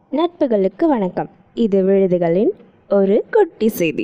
நட்புகளுக்கு வணக்கம் இது விழுதுகளின் ஒரு குட்டி செய்தி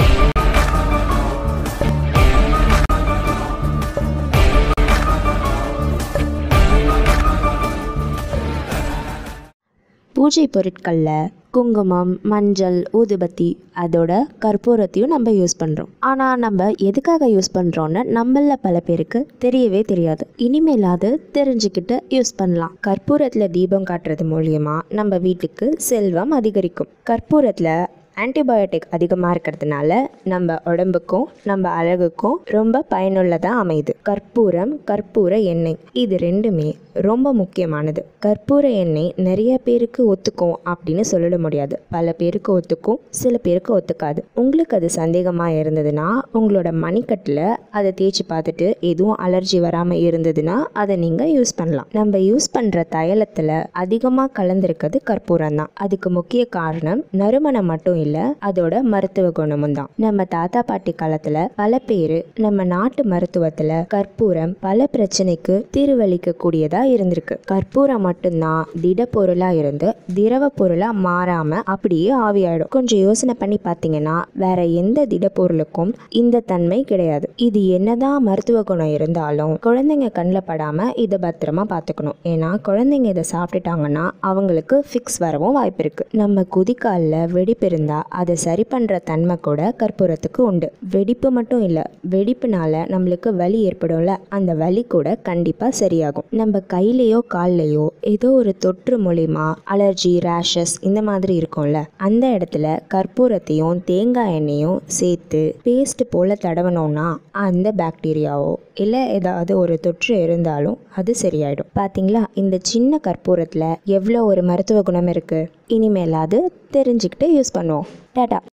பூஜை பொருட்களில் குங்குமம் மஞ்சள் ஊதுபத்தி அதோட கற்பூரத்தையும் நம்ம யூஸ் பண்ணுறோம் ஆனால் நம்ம எதுக்காக யூஸ் பண்ணுறோன்னு நம்மள பல பேருக்கு தெரியவே தெரியாது இனிமேலாவது தெரிஞ்சுக்கிட்டு யூஸ் பண்ணலாம் கற்பூரத்தில் தீபம் காட்டுறது மூலியமா நம்ம வீட்டுக்கு செல்வம் அதிகரிக்கும் கற்பூரத்தில் ஆன்டிபயோட்டிக் அதிகமாக இருக்கிறதுனால நம்ம உடம்புக்கும் நம்ம அழகுக்கும் ரொம்ப பயனுள்ளதாக அமையுது கற்பூரம் கற்பூர எண்ணெய் இது ரெண்டுமே ரொம்ப முக்கியமானது கற்பூர எண்ணெய் நிறைய பேருக்கு ஒத்துக்கும் அப்படின்னு சொல்லிட முடியாது பல பேருக்கு ஒத்துக்கும் சில பேருக்கு ஒத்துக்காது உங்களுக்கு அது சந்தேகமாக இருந்ததுன்னா உங்களோட மணிக்கட்டில் அதை தேய்ச்சி பார்த்துட்டு எதுவும் அலர்ஜி வராமல் இருந்ததுன்னா அதை நீங்கள் யூஸ் பண்ணலாம் நம்ம யூஸ் பண்ணுற தைலத்தில் அதிகமாக கலந்துருக்கிறது கற்பூரம் தான் அதுக்கு முக்கிய காரணம் நறுமணம் மட்டும் இல்லை அதோட மருத்துவ குணமும் தான் நம்ம தாத்தா பாட்டி காலத்தில் பல பேர் நம்ம நாட்டு மருத்துவத்தில் கற்பூரம் பல பிரச்சனைக்கு தீர்வளிக்க கூடியதாக இருந்திருக்கு கற்பூரம் மட்டும்தான் திடப்பொருளாக இருந்து திரவ பொருளாக மாறாமல் அப்படியே ஆவியாயிடும் கொஞ்சம் யோசனை பண்ணி பார்த்தீங்கன்னா வேற எந்த திடப்பொருளுக்கும் இந்த தன்மை கிடையாது இது என்னதான் மருத்துவ குணம் இருந்தாலும் குழந்தைங்க கண்ணில் படாமல் இதை பத்திரமா பார்த்துக்கணும் ஏன்னா குழந்தைங்க இதை சாப்பிட்டுட்டாங்கன்னா அவங்களுக்கு ஃபிக்ஸ் வரவும் வாய்ப்பு இருக்கு நம்ம குதிக்காலில் வெடிப்பு இருந்தால் அதை சரி பண்ணுற தன்மை கூட கற்பூரத்துக்கு உண்டு வெடிப்பு மட்டும் இல்லை வெடிப்புனால நம்மளுக்கு வலி ஏற்படும்ல அந்த வலி கூட கண்டிப்பாக சரியாகும் நம்ம கையிலையோ கால்லையோ ஏதோ ஒரு தொற்று மூலிமா அலர்ஜி ரேஷஸ் இந்த மாதிரி இருக்கும்ல அந்த இடத்துல கற்பூரத்தையும் தேங்காய் எண்ணெயும் சேர்த்து பேஸ்ட் போல் தடவனோம்னா அந்த பாக்டீரியாவோ இல்லை ஏதாவது ஒரு தொற்று இருந்தாலும் அது சரியாயிடும் பார்த்தீங்களா இந்த சின்ன கற்பூரத்தில் எவ்வளோ ஒரு மருத்துவ குணம் இருக்குது இனிமேலாவது தெரிஞ்சுக்கிட்டு யூஸ் பண்ணுவோம் டாடா